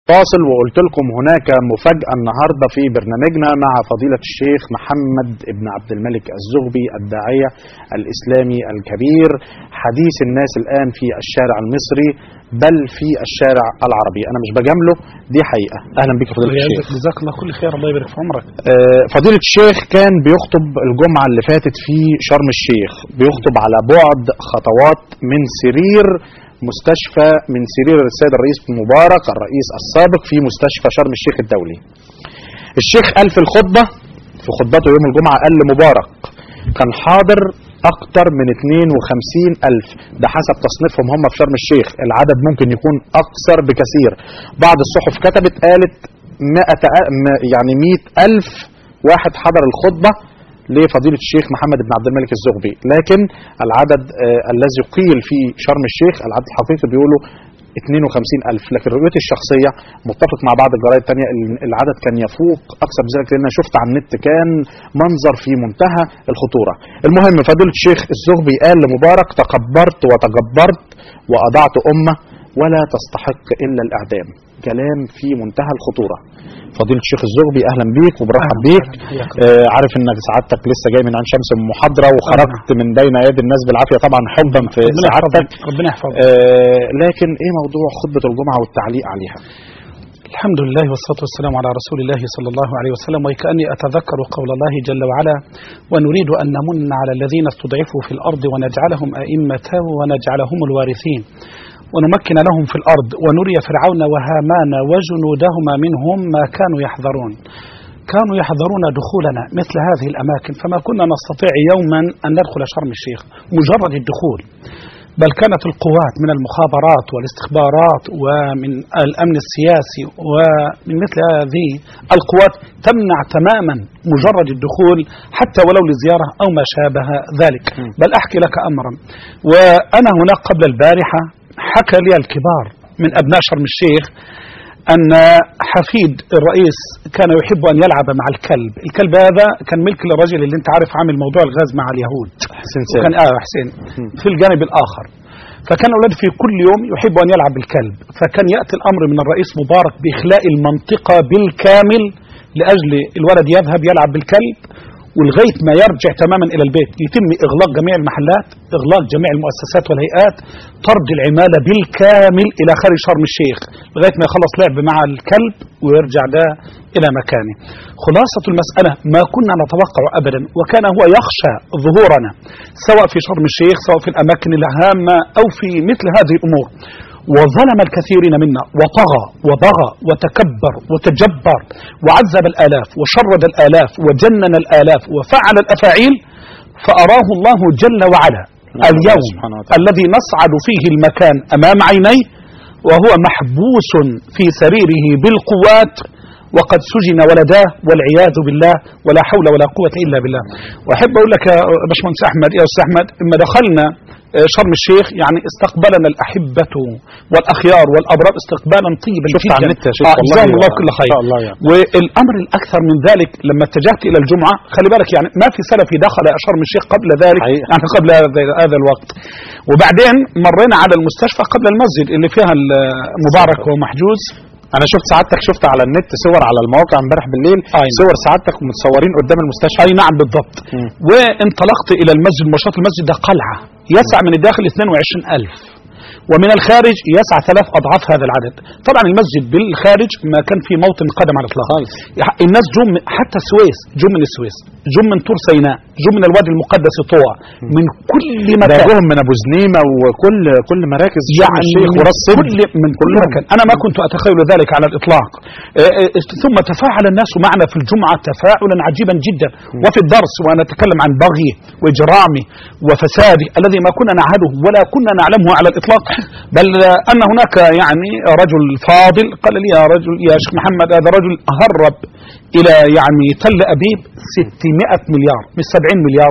فاصل وقلت لكم هناك مفاجأة النهاردة في برنامجنا مع فضيلة الشيخ محمد ابن عبد الملك الزغبي الداعية الإسلامي الكبير حديث الناس الآن في الشارع المصري بل في الشارع العربي أنا مش بجامله دي حقيقة أهلا بك فضيلة الشيخ جزاك الله كل خير الله يبارك في عمرك آه، فضيلة الشيخ كان بيخطب الجمعة اللي فاتت في شرم الشيخ بيخطب على بعد خطوات من سرير مستشفى من سرير السيد الرئيس مبارك الرئيس السابق في مستشفى شرم الشيخ الدولي الشيخ قال في الخطبة في خطبته يوم الجمعة قال لمبارك كان حاضر أكتر من 52 ألف ده حسب تصنيفهم هم في شرم الشيخ العدد ممكن يكون أكثر بكثير بعض الصحف كتبت قالت 100 يعني 100 ألف واحد حضر الخطبة لفضيلة الشيخ محمد بن عبد الملك الزغبي لكن العدد آه الذي قيل في شرم الشيخ العدد الحقيقي بيقولوا 52 ألف لكن رؤيتي الشخصية متفق مع بعض الجرايد الثانية العدد كان يفوق أكثر من ذلك لأن أنا شفت على النت كان منظر في منتهى الخطورة المهم فضيلة الشيخ الزغبي قال لمبارك تكبرت وتجبرت وأضعت أمة ولا تستحق إلا الإعدام كلام في منتهى الخطورة فضيلة الشيخ الزغبي أهلا بيك وبرحب بيك آه عارف إنك سعادتك لسه جاي من عين شمس من محاضرة وخرجت من بين يد الناس بالعافية طبعا حبا في ربنا سعادتك يحفظك ربنا يحفظك آه لكن إيه موضوع خطبة الجمعة والتعليق عليها الحمد لله والصلاة والسلام على رسول الله صلى الله عليه وسلم وكأني أتذكر قول الله جل وعلا ونريد أن نمن على الذين استضعفوا في الأرض ونجعلهم أئمة ونجعلهم الوارثين ونمكن لهم في الأرض ونري فرعون وهامان وجنودهما منهم ما كانوا يحذرون كانوا يحذرون دخولنا مثل هذه الأماكن فما كنا نستطيع يوما أن ندخل شرم الشيخ مجرد الدخول بل كانت القوات من المخابرات والاستخبارات ومن الأمن السياسي ومن مثل هذه القوات تمنع تماما مجرد الدخول حتى ولو لزيارة أو ما شابه ذلك بل أحكي لك أمرا وأنا هناك قبل البارحة حكى لي الكبار من أبناء شرم الشيخ أن حفيد الرئيس كان يحب أن يلعب مع الكلب الكلب هذا كان ملك للرجل اللي انت عارف عامل موضوع الغاز مع اليهود حسين وكان آه حسين في الجانب الآخر فكان أولاد في كل يوم يحب أن يلعب بالكلب فكان يأتي الأمر من الرئيس مبارك بإخلاء المنطقة بالكامل لأجل الولد يذهب يلعب بالكلب ولغايه ما يرجع تماما الى البيت يتم اغلاق جميع المحلات اغلاق جميع المؤسسات والهيئات طرد العماله بالكامل الى خارج شرم الشيخ لغايه ما يخلص لعب مع الكلب ويرجع ده الى مكانه خلاصه المساله ما كنا نتوقع ابدا وكان هو يخشى ظهورنا سواء في شرم الشيخ سواء في الاماكن الهامه او في مثل هذه الامور وظلم الكثيرين منا وطغى وبغى وتكبر وتجبر وعذب الآلاف وشرد الآلاف وجنن الآلاف وفعل الأفاعيل فأراه الله جل وعلا اليوم سبحانه وتعالى. الذي نصعد فيه المكان أمام عينيه وهو محبوس في سريره بالقوات وقد سجن ولداه والعياذ بالله ولا حول ولا قوة إلا بالله وأحب أقول لك يا باشمهندس أحمد يا أستاذ أحمد إما دخلنا شرم الشيخ يعني استقبلنا الأحبة والأخيار والأبرار استقبالا طيبا شفت جدا على النت يا شيخ آه، والله جزاهم الله كل ما خير شاء الله يعني. والأمر الأكثر من ذلك لما اتجهت إلى الجمعة خلي بالك يعني ما في سلفي دخل شرم الشيخ قبل ذلك حقيقة. يعني قبل هذا- هذا الوقت وبعدين مرينا على المستشفى قبل المسجد اللي فيها المبارك ومحجوز انا شفت سعادتك شفت على النت صور على المواقع امبارح بالليل أي نعم. صور سعادتك متصورين قدام المستشفى اي نعم بالضبط مم. وانطلقت الى المسجد مباشره المسجد ده قلعه يسع من الداخل 22000 ومن الخارج يسع ثلاث اضعاف هذا العدد طبعا المسجد بالخارج ما كان في موطن قدم على الاطلاق خالص. يح- الناس جم من- حتى السويس جم من السويس جم من طور سيناء جم من الوادي المقدس طوى من كل ده مكان جوهم من ابو زنيمه وكل كل مراكز شرم يعني الشيخ من وراس سدر كل من كل كلهم. مكان انا ما كنت اتخيل ذلك على الاطلاق آه، آه، ثم تفاعل الناس معنا في الجمعه تفاعلا عجيبا جدا وفي الدرس وانا اتكلم عن بغيه واجرامه وفساده الذي ما كنا نعهده ولا كنا نعلمه على الاطلاق بل آه، ان هناك يعني رجل فاضل قال لي يا رجل يا شيخ محمد هذا رجل هرب الى يعني تل ابيب 600 مليار مش 70 مليار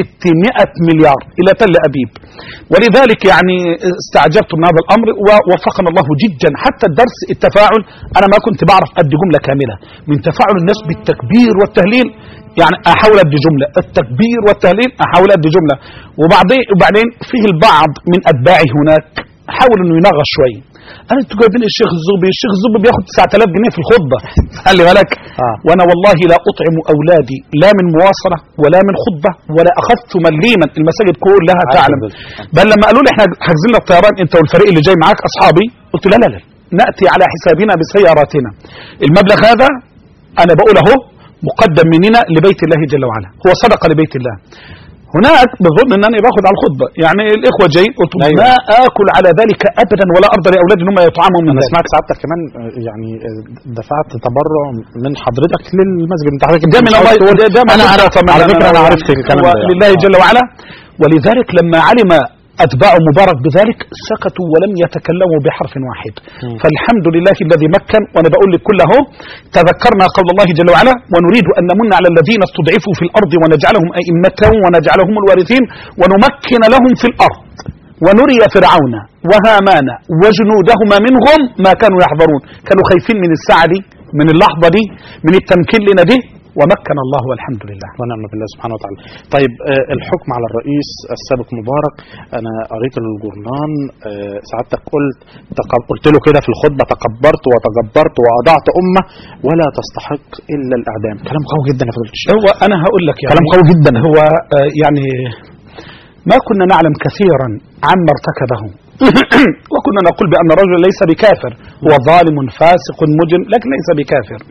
600 مليار الى تل ابيب ولذلك يعني استعجبت من هذا الامر ووفقنا الله جدا حتى الدرس التفاعل انا ما كنت بعرف ادي جمله كامله من تفاعل الناس بالتكبير والتهليل يعني احاول ادي جمله التكبير والتهليل احاول ادي جمله وبعدين وبعدين فيه البعض من اتباعي هناك حاول انه ينغص شويه انا انتوا جايبين الشيخ الزغبي الشيخ الزغبي بياخد 9000 جنيه في الخطبه خلي بالك آه. وانا والله لا اطعم اولادي لا من مواصله ولا من خطبه ولا اخذت مليما المساجد كلها تعلم بل لما قالوا لي احنا حاجزين لك طيران انت والفريق اللي جاي معاك اصحابي قلت لا لا لا ناتي على حسابنا بسياراتنا المبلغ هذا انا بقول اهو مقدم مننا لبيت الله جل وعلا هو صدقه لبيت الله هناك بظن ان انا باخد على الخطبه يعني الاخوه جايين قلت أيوة. ما اكل على ذلك ابدا ولا ارضى لاولادي ان هم يطعموا من انا ذلك سمعت سعادتك كمان آه، يعني آه، دفعت تبرع من حضرتك للمسجد انت حضرتك ده من الله ده, ده انا ما عارف كنت على أتمنى فكره أنا انا ولا- عرفت الكلام هو ده يعني. لله جل وعلا ولذلك لما علم أتباع مبارك بذلك سكتوا ولم يتكلموا بحرف واحد فالحمد لله الذي مكن وأنا بقول لك كله تذكرنا قول الله جل وعلا ونريد أن نمن على الذين استضعفوا في الأرض ونجعلهم أئمة ونجعلهم الوارثين ونمكن لهم في الأرض ونري فرعون وهامان وجنودهما منهم ما كانوا يحذرون كانوا خايفين من الساعة دي من اللحظة دي من التمكين لنا دي ومكن الله والحمد لله ونعم بالله سبحانه وتعالى طيب آه، الحكم على الرئيس السابق مبارك انا قريت الجورنان آه، سعادتك قلت تق- قلت له كده في الخطبه تكبرت وتجبرت واضعت امه ولا تستحق الا الاعدام كلام قوي جدا يا فضيله الشيخ هو انا هقول لك يعني كلام قوي جدا هو آه، يعني ما كنا نعلم كثيرا عما ارتكبه وكنا نقول بأن الرجل ليس بكافر هو ظالم فاسق مجرم لكن ليس بكافر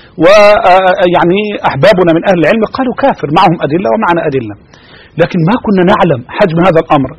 ويعني أحبابنا من أهل العلم قالوا كافر معهم أدلة ومعنا أدلة لكن ما كنا نعلم حجم هذا الأمر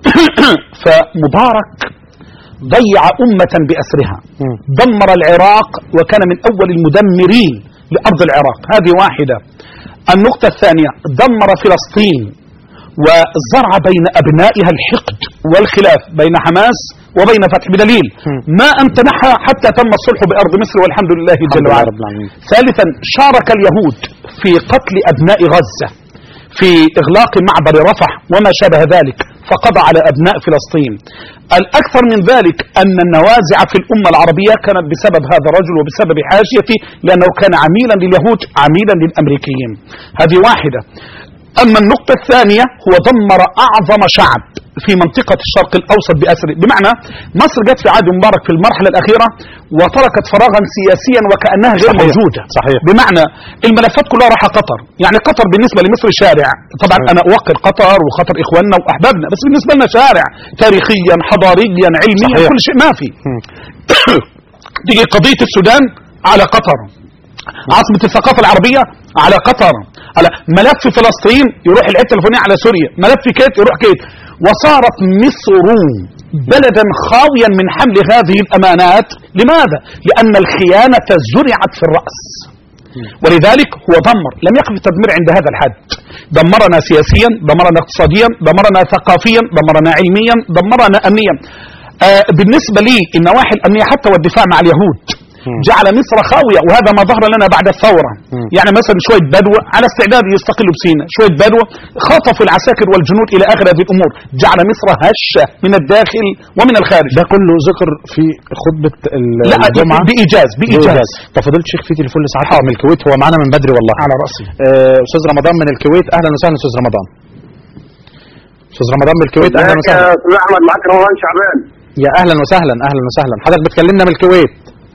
فمبارك ضيع أمة بأسرها مم. دمر العراق وكان من أول المدمرين لأرض العراق هذه واحدة النقطة الثانية دمر فلسطين وزرع بين أبنائها الحقد والخلاف بين حماس وبين فتح بدليل مم. ما أن تنحى حتى تم الصلح بأرض مصر والحمد لله الحمد جل لله وعلا رب العالمين ثالثا شارك اليهود في قتل أبناء غزة في إغلاق معبر رفح وما شابه ذلك فقضى على أبناء فلسطين الأكثر من ذلك أن النوازع في الأمة العربية كانت بسبب هذا الرجل وبسبب حاشيته لأنه كان عميلا لليهود عميلا للأمريكيين هذه واحدة أما النقطة الثانية هو دمر أعظم شعب في منطقة الشرق الأوسط بأسره بمعنى مصر جت في عهد مبارك في المرحلة الأخيرة وتركت فراغا سياسيا وكأنها غير صحيح. موجودة صحيح. بمعنى الملفات كلها راح قطر يعني قطر بالنسبة لمصر شارع طبعا صحيح. أنا أوقر قطر وقطر إخواننا وأحبابنا بس بالنسبة لنا شارع تاريخيا حضاريا علميا صحيح. كل شيء ما في مم. تيجي قضية السودان على قطر عاصمة الثقافة العربية على قطر على ملف فلسطين يروح الحتة الفلانية على سوريا ملف كيت يروح كيت وصارت مصر بلدا خاويا من حمل هذه الأمانات لماذا؟ لأن الخيانة زرعت في الرأس ولذلك هو دمر لم يقف التدمير عند هذا الحد دمرنا سياسيا دمرنا اقتصاديا دمرنا ثقافيا دمرنا علميا دمرنا أمنيا آه بالنسبة لي النواحي الأمنية حتى والدفاع مع اليهود مم. جعل مصر خاوية وهذا ما ظهر لنا بعد الثورة مم. يعني مثلا شوية بدو على استعداد يستقلوا بسيناء شوية بدو خطفوا العساكر والجنود إلى آخر هذه الأمور جعل مصر هشة من الداخل ومن الخارج ده كله ذكر في خطبه ال- لا الجمعه بإيجاز بإيجاز طب فضيله الشيخ في تليفون لسعادتك من الكويت هو معانا من بدري والله على رأسي آه، استاذ رمضان من الكويت اهلا وسهلا استاذ رمضان استاذ رمضان من الكويت اهلا ازيك وسهلا يا استاذ احمد معاك رمضان شعبان يا اهلا وسهلا اهلا وسهلا حضرتك بتكلمنا من الكويت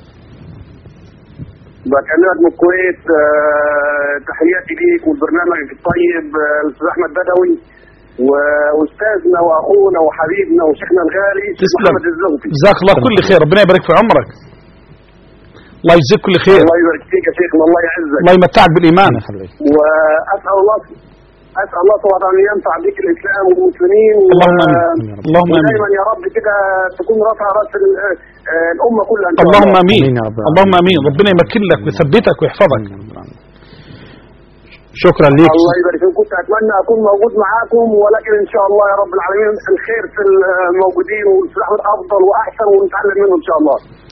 بكلمك من الكويت آه، تحياتي ليك والبرنامج الطيب آه، الاستاذ احمد بدوي واستاذنا واخونا وحبيبنا وشيخنا الغالي الشيخ تسلم. محمد الزغبي جزاك الله كل خير ربنا يبارك في عمرك الله يجزيك كل خير الله يبارك فيك يا شيخنا الله يعزك الله يمتعك بالإيمان يخليك. واسال الله اسال الله سبحانه وتعالى ان ينفع بك الاسلام والمسلمين اللهم و- آمين اللهم آمين ودايما يا رب كده تكون رافع راس ال- آه، الامه كلها ان شاء اللهم الله امين آمين يا رب العالمين. اللهم امين ربنا يمكن لك ويثبتك ويحفظك شكرا ليك الله يبارك فيكم كنت اتمنى اكون موجود معاكم ولكن ان شاء الله يا رب العالمين الخير في الموجودين والاستاذ احمد افضل واحسن ونتعلم منه ان شاء الله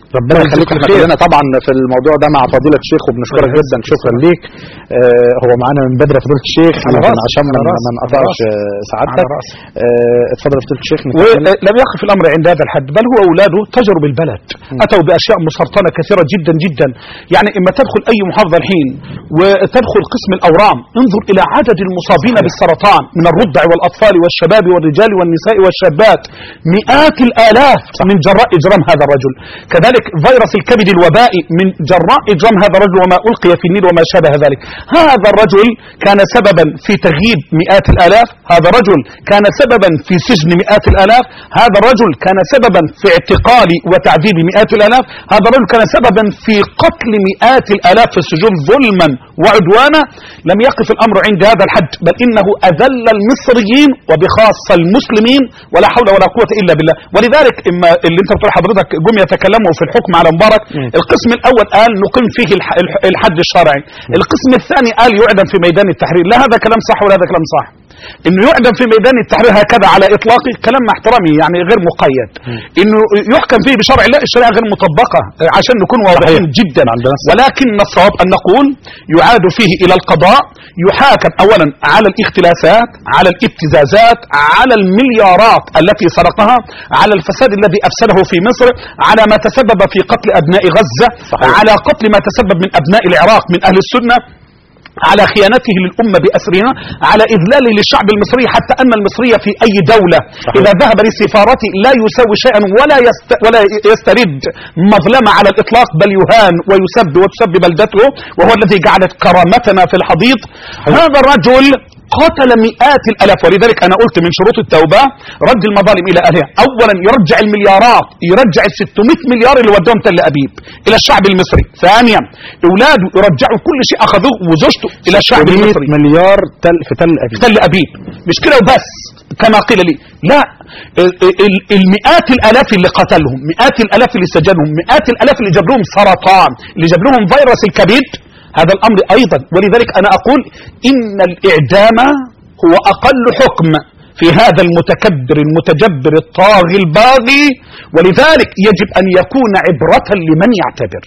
ربنا الله يخليك يجزيك احنا خير. كلنا طبعا في الموضوع ده مع فضيله الشيخ وبنشكرك الله جدا يجزيك شكرا ليك آه هو معانا من بدري فضيله الشيخ على يمكن راسي، عشان على ما راسي، ما على نقطعش راسي. آه، سعادتك على راسي. آه اتفضل يا فضيله الشيخ نكمل. ولم يقف الامر عند هذا الحد بل هو اولاده تجروا بالبلد اتوا باشياء مسرطنه كثيره جدا جدا يعني اما تدخل اي محافظه الحين وتدخل قسم الاورام انظر الى عدد المصابين بالسرطان من الرضع والاطفال والشباب والرجال والنساء والشابات مئات الالاف من جراء اجرام هذا الرجل كذلك فيروس الكبد الوبائي من جراء اجرام هذا الرجل وما القي في النيل وما شابه ذلك هذا الرجل كان سببا في تغييب مئات الالاف هذا الرجل كان سببا في سجن مئات الالاف هذا الرجل كان سببا في اعتقال وتعذيب مئات الالاف هذا الرجل كان سببا في قتل مئات الالاف في السجون ظلما وعدوانا لم يقف الامر عند هذا الحد بل انه اذل المصريين وبخاصه المسلمين ولا حول ولا قوه الا بالله ولذلك اما اللي انت بتقول حضرتك جم يتكلموا في الحكم على مبارك القسم الاول قال نقيم فيه الح- الح- الحد الشرعي القسم الثاني قال يعدم في ميدان التحرير لا هذا كلام صح ولا هذا كلام صح انه يعدم في ميدان التحرير هكذا على اطلاقه كلام مع احترامي يعني غير مقيد انه يحكم فيه بشرع الله الشريعه غير مطبقه عشان نكون واضحين جدا ولكن الصواب ان نقول يعاد فيه الى القضاء يحاكم اولا على الاختلافات على الابتزازات على المليارات التي سرقها على الفساد الذي افسده في مصر على ما تسبب في قتل ابناء غزه صحيح. على قتل ما تسبب من ابناء العراق من اهل السنه على خيانته للأمة بأسرها على إذلال للشعب المصري حتى أن المصري في أي دولة صحيح. إذا ذهب للسفارة لا يسوي شيئا ولا يست ولا يسترد مظلمة على الإطلاق بل يهان ويسب وتسب بلدته وهو الذي جعلت كرامتنا في الحضيض هذا الرجل قتل مئات الالاف ولذلك انا قلت من شروط التوبه رد المظالم الى اهلها اولا يرجع المليارات يرجع ال 600 مليار اللي ودوهم تل ابيب الى الشعب المصري ثانيا اولاده يرجعوا كل شيء اخذوه وزوجته الى الشعب 600 المصري مليار تل في تل ابيب تل ابيب مش كده وبس كما قيل لي لا ال- ال- المئات الالاف اللي قتلهم مئات الالاف اللي سجنهم مئات الالاف اللي جاب لهم سرطان اللي جاب لهم فيروس الكبد هذا الامر ايضا ولذلك انا اقول ان الاعدام هو اقل حكم في هذا المتكبر المتجبر الطاغي الباغي ولذلك يجب ان يكون عبره لمن يعتبر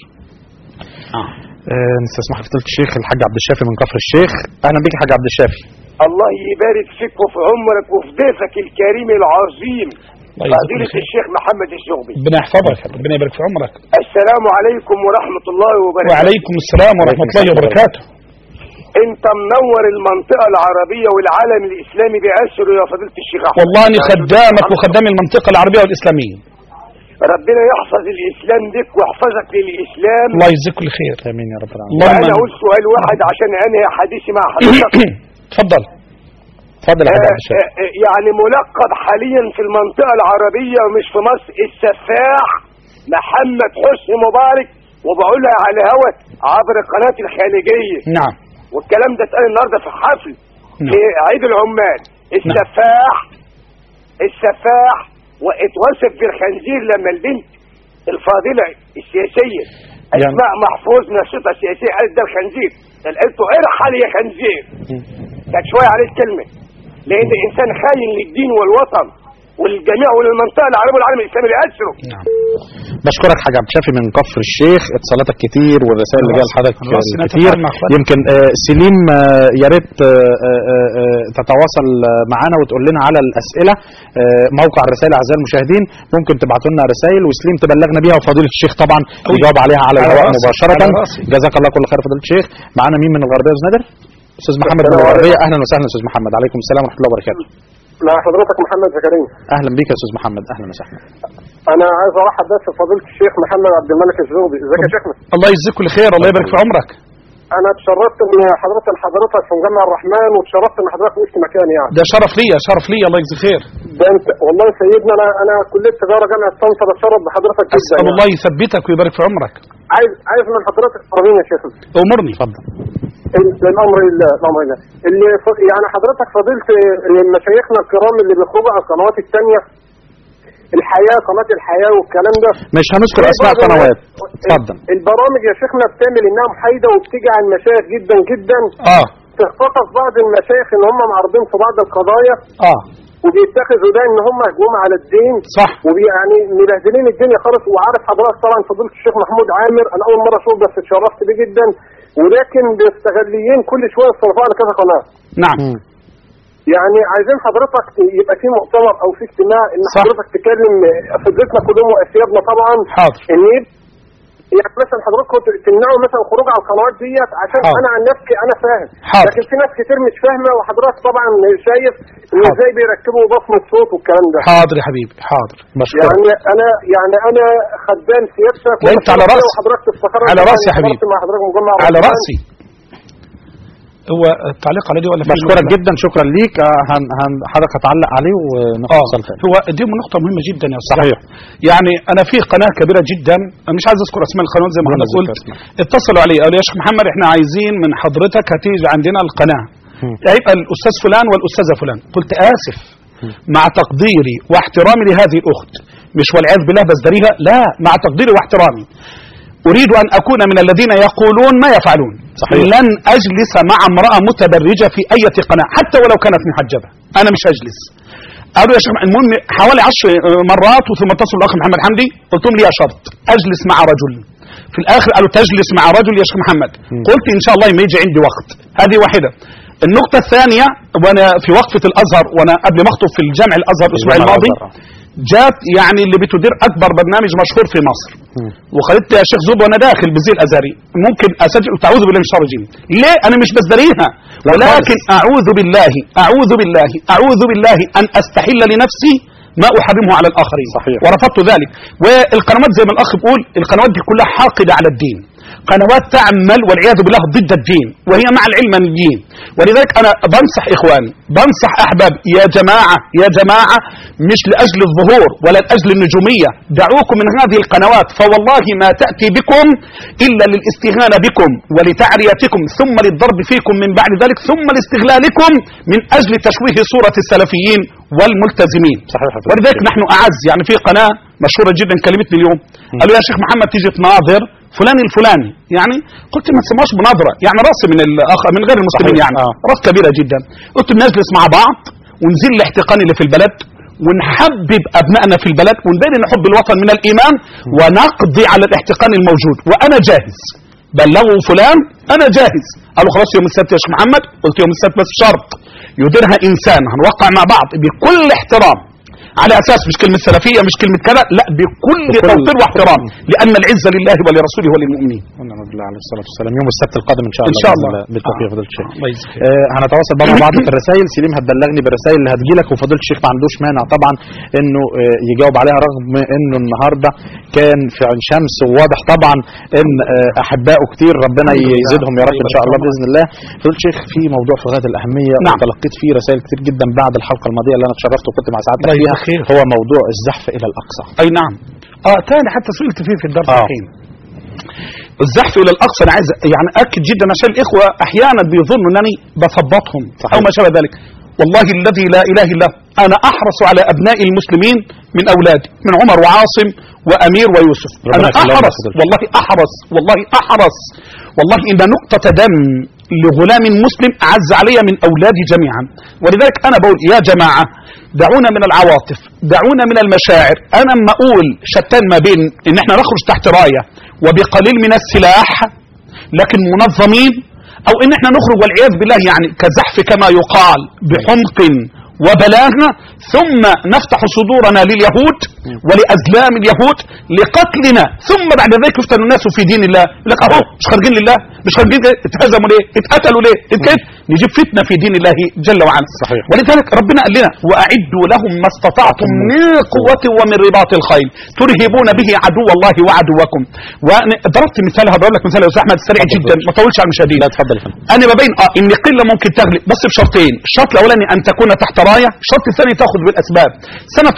آه نستسمح فضيله الشيخ الحاج عبد الشافي من كفر الشيخ اهلا بك يا حاج عبد الشافي الله يبارك فيك وفي عمرك وفي ضيفك الكريم العظيم الله يجزاك فضيلة خير. الشيخ محمد الشغبي ربنا يحفظك ربنا يبارك في عمرك السلام عليكم ورحمة الله وبركاته وعليكم السلام ورحمه الله وبركاته انت منور المنطقة العربية والعالم الاسلامي بأسره يا فضيلة الشيخ أحمد. والله اني خدامك وخدام المنطقه العربيه والاسلاميه ربنا يحفظ الاسلام لك ويحفظك للاسلام الله يجزيك كل خير امين يا رب العالمين اللهم وانا آمين. اقول سؤال واحد عشان انهي حديثي مع حضرتك تفضل اتفضل يا حاج عبد آه، الشافي آه، يعني ملقب حاليا في المنطقة العربية ومش في مصر السفاح محمد حسني مبارك وبقولها على هوا عبر قناة الخليجية نعم والكلام ده اتقال النهارده في حفل نعم. في عيد العمال السفاح السفاح واتوصف بالخنزير لما البنت الفاضلة السياسية يعني- اسماء محفوظ نشطة سياسية قالت ده الخنزير قال قالت له ارحل يا خنزير كانت شوية عليه الكلمة لأن ده إنسان خاين للدين والوطن والجميع وللمنطقة العربية والعالم الإسلامي لأسره نعم بشكرك حاج عبد الشافي من كفر الشيخ اتصالاتك كتير والرسائل اللي جايه لحضرتك خلاص، كتير نتفاعل مع إخواننا. يمكن آه، سليم آه، يا ريت آه، آه، آه، تتواصل آه، معانا وتقول لنا على الاسئله آه، موقع الرسائل اعزائي المشاهدين ممكن تبعتوا لنا رسائل وسليم تبلغنا بيها وفضيله الشيخ طبعا يجاوب عليها على على الهواء راسي، مباشره على راسي. جزاك الله كل خير فضيله الشيخ معانا مين من الغربيه يا استاذ نادر استاذ محمد من السلام الغربيه عليكم. اهلا وسهلا استاذ محمد عليكم السلام ورحمه الله وبركاته مع حضرتك محمد زكريا اهلا بيك يا استاذ محمد اهلا وسهلا انا عايز ارحب بس بفضيله الشيخ محمد عبد الملك الزغبي ازيك يا شيخنا الله يجزيك كل خير الله يبارك في عمرك انا اتشرفت ان حضرتك حضرتك في مجمع الرحمن واتشرفت ان حضرتك وقفت مكاني يعني ده شرف ليا شرف ليا الله يجزي خير ده انت والله سيدنا انا انا كليه تجاره جامعه طنطا بتشرف بحضرتك جدا اسال يعني. الله يثبتك ويبارك في عمرك عايز عايز من حضرتك طلبين يا شيخنا امرني اتفضل ال- الامر لله الامر لله اللي ف- يعني حضرتك فضيلة مشايخنا الكرام اللي بيخرجوا على القنوات الثانيه الحياه قناه الحياه والكلام ده مش هنذكر اسماء بعض قنوات الناس- اتفضل البرامج يا شيخنا بتعمل انها محايده وبتيجي على المشايخ جدا جدا اه تخطف بعض المشايخ ان هم معارضين في بعض القضايا اه وبيتخذوا ده ان هم هجوم على الدين صح ويعني مبهدلين الدنيا خالص وعارف حضرتك طبعا فضيله الشيخ محمود عامر انا اول مره اشوف بس اتشرفت بيه جدا ولكن بيستغلين كل شويه يصرفوا على كذا قناه نعم يعني عايزين حضرتك ت- يبقى في مؤتمر او في اجتماع ان صح. حضرتك تكلم فضيلتنا كلهم واسيادنا طبعا حاضر ان يبقى يعني مثلا حضراتكم تمنعوا مثلا خروج على القنوات ديت عشان حاضر. انا عن نفسي انا فاهم حاضر. لكن في ناس كتير مش فاهمه وحضرتك طبعا شايف ان حاضر. ازاي بيركبوا بصمه صوت والكلام ده حاضر يا حبيبي حاضر مشكور يعني انا يعني انا خدام سيادتك لا، أنت على رأسي. وحضرتك تفتكر على رأسي يا حبيبي. مع حضرتك مجمع على رمضان. راسي هو التعليق على دي ولا في بشكرك نقطة؟ جدا شكرا ليك آه، هن هن حضرتك هتعلق عليه وناخد اه اتصال تاني هو دي نقطة مهمة جدا يا أستاذ صحيح. يعني أنا في قناة كبيرة جدا أنا مش عايز أذكر أسماء القنوات زي ما دون حضرتك ذكر قلت أسماء. اتصلوا علي قالوا يا شيخ محمد إحنا عايزين من حضرتك هتيجي عندنا القناة مم. هيبقى الأستاذ فلان والأستاذة فلان قلت آسف مع تقديري واحترامي لهذه الأخت مش والعياذ بالله بزدريها لا مع تقديري واحترامي أريد أن أكون من الذين يقولون ما يفعلون صحيح. لن أجلس مع امرأة متبرجة في أي قناة حتى ولو كانت محجبة أنا مش أجلس قالوا يا شيخ المهم حوالي عشر مرات وثم اتصلوا الاخ محمد حمدي قلت لهم لي شرط اجلس مع رجل في الاخر قالوا تجلس مع رجل يا شيخ محمد قلت ان شاء الله ما يجي عندي وقت هذه واحده النقطة الثانية وانا في وقفة الازهر وانا قبل ما اخطب في الجامع الازهر الاسبوع الجامع الماضي الأزهر، جات يعني اللي بتدير اكبر برنامج مشهور في مصر وخدت يا شيخ زوب وانا داخل بالزي الازهري ممكن اسجل تعوذ بالله من الشر الرجيم ليه انا مش بزدريها لا ولكن خالص. اعوذ بالله اعوذ بالله اعوذ بالله ان استحل لنفسي ما احرمه على الاخرين صحيح. ورفضت ذلك والقنوات زي ما الاخ بيقول القنوات دي كلها حاقده على الدين قنوات تعمل والعياذ بالله ضد الدين وهي مع العلم من الدين ولذلك انا بنصح اخواني بنصح احبابي يا جماعه يا جماعه مش لاجل الظهور ولا لاجل النجوميه دعوكم من هذه القنوات فوالله ما تاتي بكم الا للاستهانه بكم ولتعريتكم ثم للضرب فيكم من بعد ذلك ثم لاستغلالكم من اجل تشويه صوره السلفيين والملتزمين صحيح ولذلك نحن اعز يعني في قناه مشهوره جدا كلمتني اليوم قالوا يا شيخ محمد تيجي تناظر فلان الفلاني يعني قلت ما تسموهاش مناظره يعني راس من الأخ من غير المسلمين صحيح. يعني آه. راس كبيره جدا قلت نجلس مع بعض ونزيل الاحتقان اللي في البلد ونحبب ابنائنا في البلد ونبين ان حب الوطن من الايمان ونقضي على الاحتقان الموجود وانا جاهز بلغوا فلان انا جاهز قالوا خلاص يوم السبت يا شيخ محمد قلت يوم السبت بس شرط يديرها انسان هنوقع مع بعض بكل احترام على اساس مش كلمه سلفيه مش كلمه كذا لا بكل بكل- توقير واحترام لان العزه لله ولرسوله وللمؤمنين ونعم بالله عليه الصلاه والسلام يوم السبت القادم ان شاء إن الله شاء بإذن الله. بالتوفيق آه. فضيله الشيخ الله يجزيك خير. آه هنتواصل بقى مع بعض في الرسائل سليم هتبلغني بالرسائل اللي هتجيلك وفضيله الشيخ ما عندوش مانع طبعا انه آه يجاوب عليها رغم انه النهارده كان في عين شمس وواضح طبعا ان آه احبائه كتير ربنا الحمد لله. يزيدهم يا رب ان شاء الله باذن الله فضيله الشيخ في موضوع في غايه الاهميه نعم. وتلقيت فيه رسائل كتير جدا بعد الحلقه الماضيه اللي انا اتشرفت وكنت مع سعادتك الله فيها يجزيك خير. هو موضوع الزحف الى الاقصى اي نعم اه تاني حتى سئلت فيه في الدرس آه. الحين الزحف الى الاقصى انا عايز يعني اكد جدا عشان الاخوه احيانا بيظنوا انني بثبطهم صحيح. او ما شابه ذلك والله الذي لا اله الا هو انا احرص على ابناء المسلمين من اولادي من عمر وعاصم وامير ويوسف ربنا انا يخليهم احرص يا فضيلة. والله احرص والله احرص والله ان نقطه دم لغلام مسلم اعز علي من اولادي جميعا ولذلك انا بقول يا جماعه دعونا من العواطف دعونا من المشاعر انا اما اقول شتان ما بين ان احنا نخرج تحت رايه وبقليل من السلاح لكن منظمين او ان احنا نخرج والعياذ بالله يعني كزحف كما يقال بحمق وبلاغه ثم نفتح صدورنا لليهود ولازلام اليهود لقتلنا ثم بعد ذلك يفتن الناس في دين الله يقول لك اهو مش خارجين لله مش خارجين ليه؟ اتهزموا ليه اتقتلوا ليه كيف نجيب فتنه في دين الله جل وعلا صحيح. ولذلك ربنا قال لنا واعدوا لهم ما استطعتم من قوه ومن رباط الخيل ترهبون به عدو الله وعدوكم وضربت مثال هضرب لك مثال يا استاذ احمد سريع اتفضل. جدا ما طولش على المشاهدين لا اتفضل يا فندم انا ببين اه ان قله ممكن تغلب بس بشرطين الشرط الاولاني ان تكون تحت رايه الشرط الثاني تاخذ بالاسباب سنه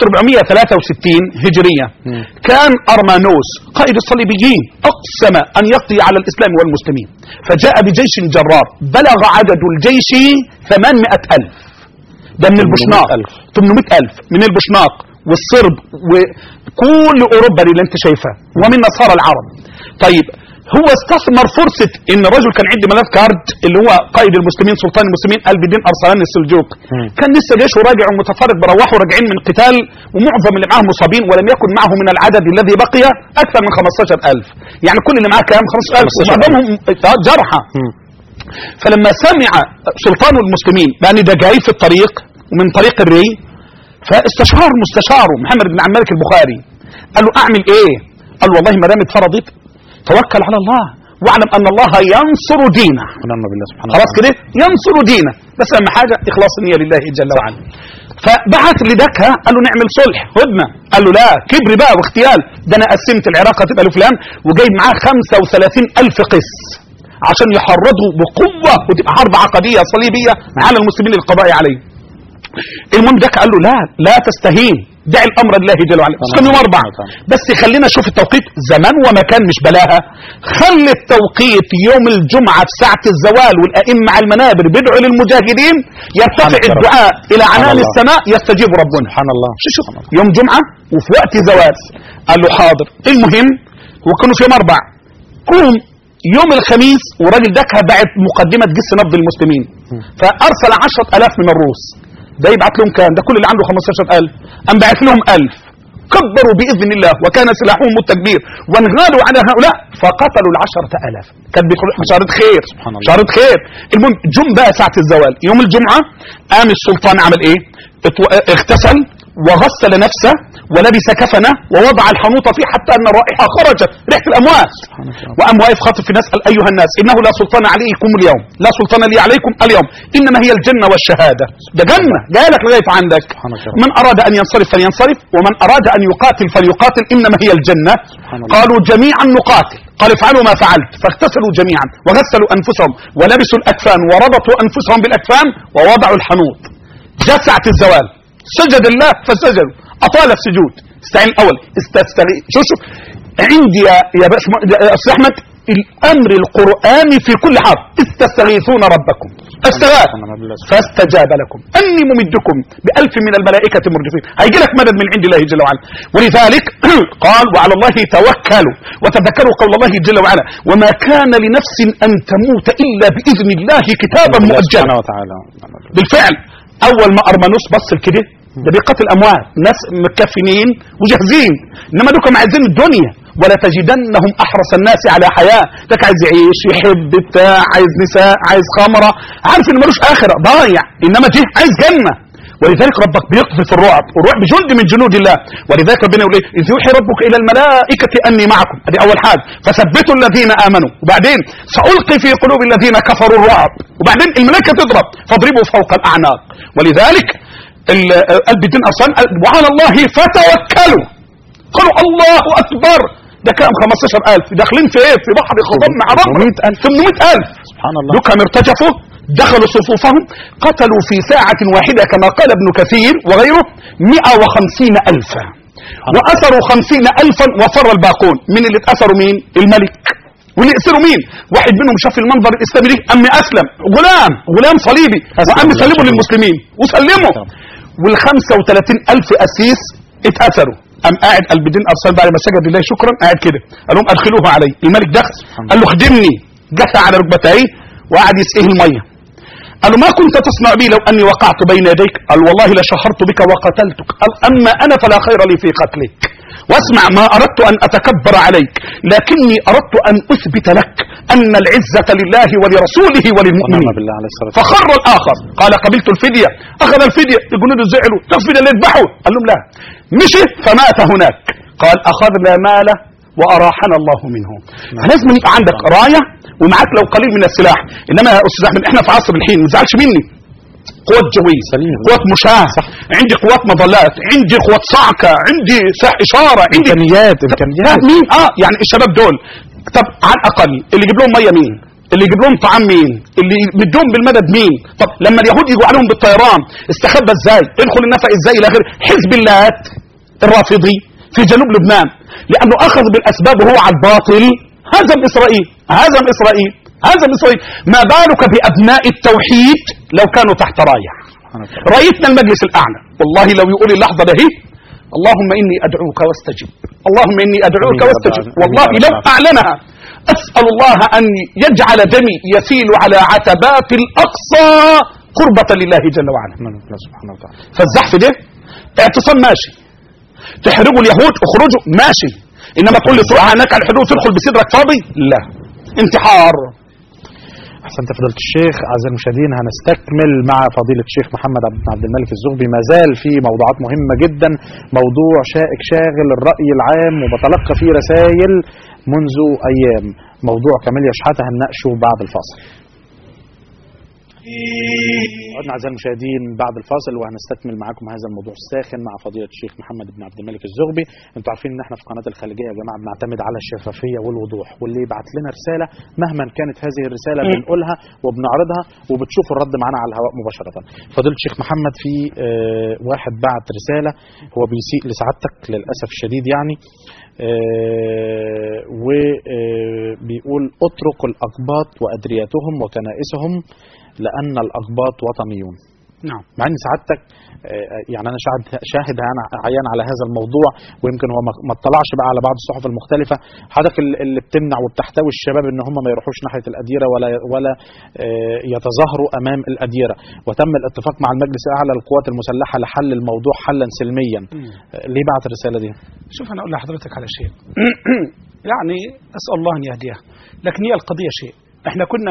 463 هجريه كان ارمانوس قائد الصليبيين اقسم ان يقضي على الاسلام والمسلمين فجاء بجيش جرار بلغ عدد الجيش 800 الف ده من البشناق 800,000. 800 الف من البشناق والصرب وكل اوروبا اللي انت شايفها ومن نصارى العرب طيب هو استثمر فرصة ان الرجل كان عندي ملاذ كارد اللي هو قائد المسلمين سلطان المسلمين قلب الدين ارسلان السلجوق مم. كان لسه جيشه راجع ومتفرق بروحوا راجعين من قتال ومعظم اللي معاهم مصابين ولم يكن معه من العدد الذي بقي اكثر من 15000 يعني كل اللي معاه كام 15000 ومعظمهم جرحى مم. فلما سمع سلطان المسلمين بأن ده جاي في الطريق ومن طريق الري فاستشار مستشاره محمد بن عبد الملك البخاري قال له اعمل ايه قال له والله ما دام اتفرضت توكل على الله واعلم ان الله ينصر دينه ونعم بالله سبحانه خلاص وتعالى. كده ينصر دينه بس اهم حاجه اخلاص النيه لله جل وعلا فبعت لدكها قال له نعمل صلح هدنه قال له لا كبر بقى واغتيال ده انا قسمت العراق هتبقى لفلان وجايب معاه 35 الف قس عشان يحرضوا بقوه وتبقى حرب عقديه صليبيه على المسلمين للقضاء عليه المهم ده قال له لا لا تستهين دع الامر لله جل وعلا بس كان يوم اربعه تمام. بس خلينا نشوف التوقيت زمان ومكان مش بلاها خلي التوقيت يوم الجمعه في ساعه الزوال والائمه على المنابر بيدعوا للمجاهدين يرتفع سبحانك يا رب. الدعاء الى سبحان عنان الله. السماء يستجيب ربنا سبحان الله شو شوف يوم جمعه وفي وقت زوال قال له حاضر المهم وكانوا في يوم اربع قوم يوم الخميس وراجل دكها بعت مقدمه جس نبض المسلمين فارسل عشرة ألاف من الروس ده يبعت لهم كام ده كل اللي عنده 15000 قام بعت لهم 1000 كبروا باذن الله وكان سلاحهم التكبير وانغالوا على هؤلاء فقتلوا العشرة ألاف كان بيقول- بشارة خير سبحان الله. بشارة خير المهم جم بقى ساعة الزوال يوم الجمعة قام السلطان عمل ايه اتو- اغتسل وغسل نفسه ولبس كفنه ووضع الحنوط فيه حتى ان الرائحه خرجت ريحه الاموات سبحانك يا رب. وقام واقف خاطب في الناس قال ايها الناس انه لا سلطان عليكم اليوم لا سلطان لي عليكم اليوم انما هي الجنه والشهاده ده جنه جايه لك لغايه عندك سبحانك يا رب. من اراد ان ينصرف فلينصرف ومن اراد ان يقاتل فليقاتل انما هي الجنه سبحان الله. قالوا جميعا نقاتل قال افعلوا ما فعلت فاغتسلوا جميعا وغسلوا انفسهم ولبسوا الاكفان وربطوا انفسهم بالاكفان ووضعوا الحنوط جاء ساعه الزوال سجد الله فسجدوا اطال السجود استعين الاول استستغي شو شو عندي يا يا باش يا استاذ احمد الامر القراني في كل حرف استستغيثون ربكم استغاث ونعم بالله سبحانه فاستجاب لكم اني ممدكم بالف من الملائكه مردفين هيجي لك مدد من عند الله جل وعلا ولذلك قال وعلى الله توكلوا وتذكروا قول الله جل وعلا وما كان لنفس ان تموت الا باذن الله كتابا بالله مؤجلا سبحانه وتعالى ونعم بالله. بالفعل اول ما ارمنوس بص كده ده بيقتل اموات ناس مكفنين وجاهزين انما دوكم عايزين الدنيا ولا تجدنهم احرص الناس على حياه ده عايز يعيش يحب بتاع عايز نساء عايز خمره عارف ان ملوش اخره ضايع انما دي عايز جنه ولذلك ربك بيقذف الرعب الرعب جند من جنود الله ولذلك ربنا يقول ايه اذ يوحي ربك الى الملائكه اني معكم ادي اول حاجه فثبتوا الذين امنوا وبعدين سالقي في قلوب الذين كفروا الرعب وبعدين الملائكه تضرب فاضربوا فوق الاعناق ولذلك ال- قلب الدين اصلا قال وعلى الله فتوكلوا قالوا الله اكبر ده كام 15000 داخلين في ايه في بحر خضم مع بحر 800,000. 800000 سبحان الله دكهم ارتجفوا دخلوا صفوفهم قتلوا في ساعة واحدة كما قال ابن كثير وغيره 150 ألفا وأسروا 50 ألفا وفر الباقون من اللي اتأثروا مين الملك واللي اسروا مين واحد منهم شاف المنظر الاسلامي ليه أم اسلم غلام غلام صليبي أسلم وأم الله سلموا شكرا. للمسلمين وسلموا وال 35 ألف أسيس اتأثروا قام قاعد قلب الدين ارسل بعد ما سجد لله شكرا قاعد كده قال لهم ادخلوه علي الملك دخل قال له خدمني جثى على ركبتيه وقعد يسقيه الميه قال له ما كنت تصنع بي لو اني وقعت بين يديك قال والله لشهرت بك وقتلتك قال اما انا فلا خير لي في قتلك واسمع ما اردت ان اتكبر عليك لكني اردت ان اثبت لك ان العزه لله ولرسوله ونعم وللمؤمنين بالله عليه الصلاه والسلام فخر الاخر قال قبلت الفديه اخذ الفديه الجنود زعلوا تفدى اللي يذبحوا قال لهم لا مشي فمات هناك قال اخذنا ماله واراحنا الله منه فلازم يبقى عندك رايه ومعاك لو قليل من السلاح انما يا استاذ احمد احنا في عصر الحين ما تزعلش مني قوات جوية سليم. قوات مشاة عندي قوات مظلات عندي قوات صعقة عندي سلاح إشارة عندي امكانيات لا امكانيات مين اه يعني الشباب دول طب على الاقل اللي يجيب لهم ميه مين اللي يجيب لهم طعام مين اللي يمدهم بالمدد مين طب لما اليهود يجوا عليهم بالطيران استخبى ازاي ادخل النفق ازاي الى غيره حزب اللات الرافضي في جنوب لبنان لانه اخذ بالاسباب وهو على الباطل هزم اسرائيل هزم اسرائيل هزم اسرائيل ما بالك بابناء التوحيد لو كانوا تحت رايه سبحانك يا رب. رئيسنا المجلس الاعلى والله لو يقول اللحظه ده هي اللهم اني ادعوك واستجب اللهم اني ادعوك آمين يا رب واستجب العالمين. والله آمين يا لو رب العالمين. اعلنها أسأل الله أن يجعل دمي يسيل على عتبات الأقصى قربة لله جل وعلا من الله سبحانه وتعالى فالزحف ده اعتصام ماشي تحرجوا اليهود اخرجوا ماشي انما تقول لي تروح هناك على الحدود تدخل بصدرك فاضي لا انتحار احسنت يا فضيله الشيخ اعزائي المشاهدين هنستكمل مع فضيله الشيخ محمد عبد عبد الملك الزغبي ما زال في موضوعات مهمه جدا موضوع شائك شاغل الراي العام وبتلقى فيه رسائل منذ ايام موضوع كاميليا شحاته هنناقشه بعد الفاصل عدنا اعزائي المشاهدين بعد الفاصل وهنستكمل معاكم هذا الموضوع الساخن مع فضيله الشيخ محمد بن عبد الملك الزغبي انتوا عارفين ان احنا في قناه الخليجيه يا جماعه بنعتمد على الشفافيه والوضوح واللي يبعت لنا رساله مهما كانت هذه الرساله بنقولها وبنعرضها وبتشوفوا الرد معانا على الهواء مباشره فضيله الشيخ محمد في آه، واحد بعت رساله هو بيسيء لسعادتك للاسف الشديد يعني وبيقول اترك الاقباط وادريتهم وكنائسهم لان الاقباط وطنيون نعم مع ان سعادتك آه، يعني انا شاهد شاهد انا عيان على هذا الموضوع ويمكن هو ما- ما اطلعش بقى على بعض الصحف المختلفه حضرتك ال- اللي بتمنع وبتحتوي الشباب ان هم ما يروحوش ناحيه الاديره ولا ولا آه، يتظاهروا امام الاديره وتم الاتفاق مع المجلس الاعلى للقوات المسلحه لحل الموضوع حلا سلميا آه، ليه بعت الرساله دي؟ شوف انا اقول لحضرتك على شيء يعني اسال الله ان يهديها لكن هي القضيه شيء احنا كنا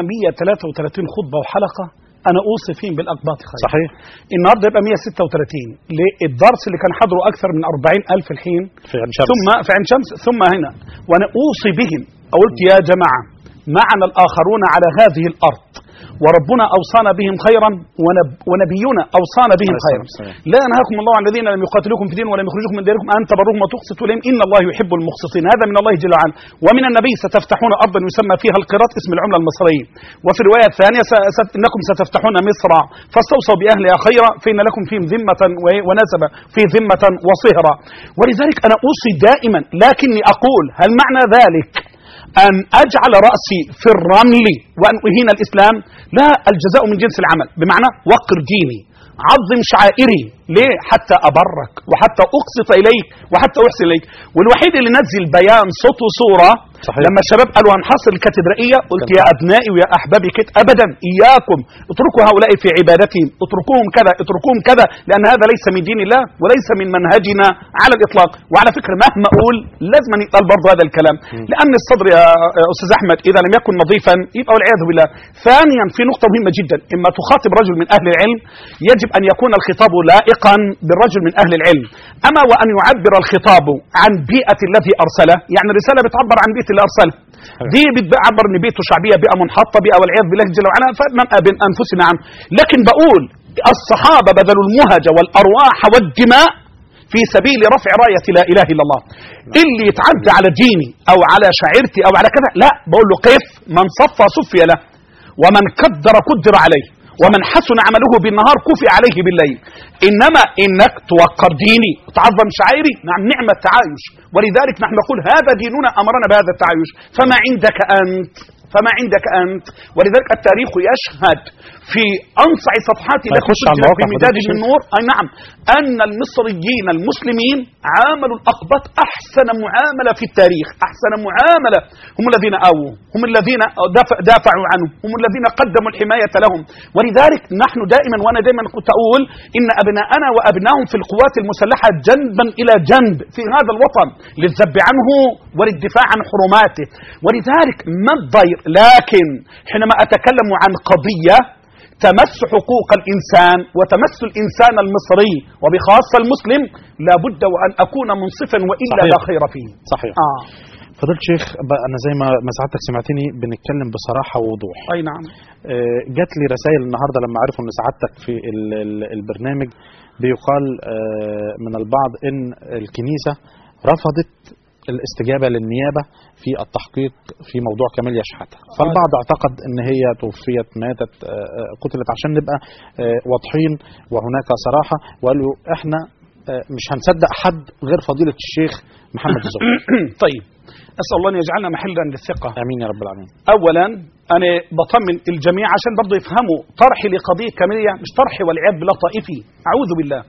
133 خطبه وحلقه انا اوصي فيهم بالاقباط خير صحيح النهارده يبقى 136 ليه الدرس اللي كان حضره اكثر من 40 الف الحين في عين شمس ثم في عين شمس ثم هنا وانا اوصي بهم قلت يا جماعه معنا الاخرون على هذه الارض وربنا اوصانا بهم خيرا ونب ونبينا اوصانا بهم عليه خيرا الصلاة والسلام. لا ينهاكم الله عن الذين لم يقاتلوكم في الدين ولم يخرجوكم من ديركم ان تبروهم وتقسطوا اليهم ان الله يحب المقسطين هذا من الله جل وعلا ومن النبي ستفتحون ارضا يسمى فيها القراط اسم العمله المصريه وفي الروايه الثانيه س- س- انكم ستفتحون مصر فاستوصوا باهلها خيرا فان لكم فيهم ذمه و- ونسبا في ذمه وصهرا ولذلك انا اوصي دائما لكني اقول هل معنى ذلك أن أجعل رأسي في الرمل وأن أهين الإسلام لا الجزاء من جنس العمل بمعنى وقر ديني عظم شعائري ليه حتى أبرك وحتى أقسط إليك وحتى أحسن إليك والوحيد اللي نزل بيان صوت وصورة صحيح. لما الشباب قالوا هنحصر الكاتدرائية قلت يا أبنائي ويا أحبابي كده أبدا إياكم اتركوا هؤلاء في عبادتهم اتركوهم كذا اتركوهم كذا لأن هذا ليس من دين الله وليس من منهجنا على الإطلاق وعلى فكرة مهما أقول لازم أن يقال برضه هذا الكلام لأن الصدر يا يا أستاذ أحمد إذا لم يكن نظيفا يبقى والعياذ بالله ثانيا في نقطة مهمة جدا إما تخاطب رجل من أهل العلم يجب أن يكون الخطاب لائقا بالرجل من أهل العلم أما وأن يعبر الخطاب عن بيئة الذي أرسله يعني الرسالة بتعبر عن بيئة اللي أرسله دي بتعبر ان بيئته شعبيه بيئه منحطه بيئه والعياذ بالله جل وعلا فننأى انفسنا عنه لكن بقول الصحابه بذلوا المهج والارواح والدماء في سبيل رفع رايه لا اله الا الله اللي يتعدى على ديني او على شعيرتي او على كذا لا بقول له قف من صفى صفي له ومن قدر قدر عليه ومن حسن عمله بالنهار كفي عليه بالليل انما انك توقر ديني وتعظم شعائري نعم نعم التعايش ولذلك نحن نقول هذا ديننا امرنا بهذا التعايش فما عندك انت فما عندك انت ولذلك التاريخ يشهد في انصع صفحات التي هيخش على سجلت المواقع في مداد فضيلة من نور اي نعم ان المصريين المسلمين عاملوا الاقباط احسن معامله في التاريخ احسن معامله هم الذين اووا هم الذين دافع دافعوا عنهم هم الذين قدموا الحمايه لهم ولذلك نحن دائما وانا دائما كنت اقول ان ابناءنا وابنائهم في القوات المسلحه جنبا الى جنب في هذا الوطن للذب عنه وللدفاع عن حرماته ولذلك ما الضير لكن حينما اتكلم عن قضيه تمس حقوق الانسان وتمس الانسان المصري وبخاصه المسلم لابد وان اكون منصفا والا صحيح. لا خير فيه صحيح اه فضيله الشيخ بقى انا زي ما ما سعادتك سمعتني بنتكلم بصراحه ووضوح اي نعم آه، جات لي رسائل النهارده لما عرفوا ان سعادتك في ال- ال- البرنامج بيقال آه، من البعض ان الكنيسه رفضت الاستجابه للنيابه في التحقيق في موضوع كاميليا شحاته فالبعض اعتقد ان هي توفيت ماتت آه، آه، قتلت عشان نبقى آه، واضحين وهناك صراحه وقالوا احنا آه، مش هنصدق حد غير فضيله الشيخ محمد الزهري طيب اسال الله ان يجعلنا محلا للثقه امين يا رب العالمين اولا انا بطمن الجميع عشان برضه يفهموا طرحي لقضيه كاميليا مش طرحي والعياذ بالله طائفي اعوذ بالله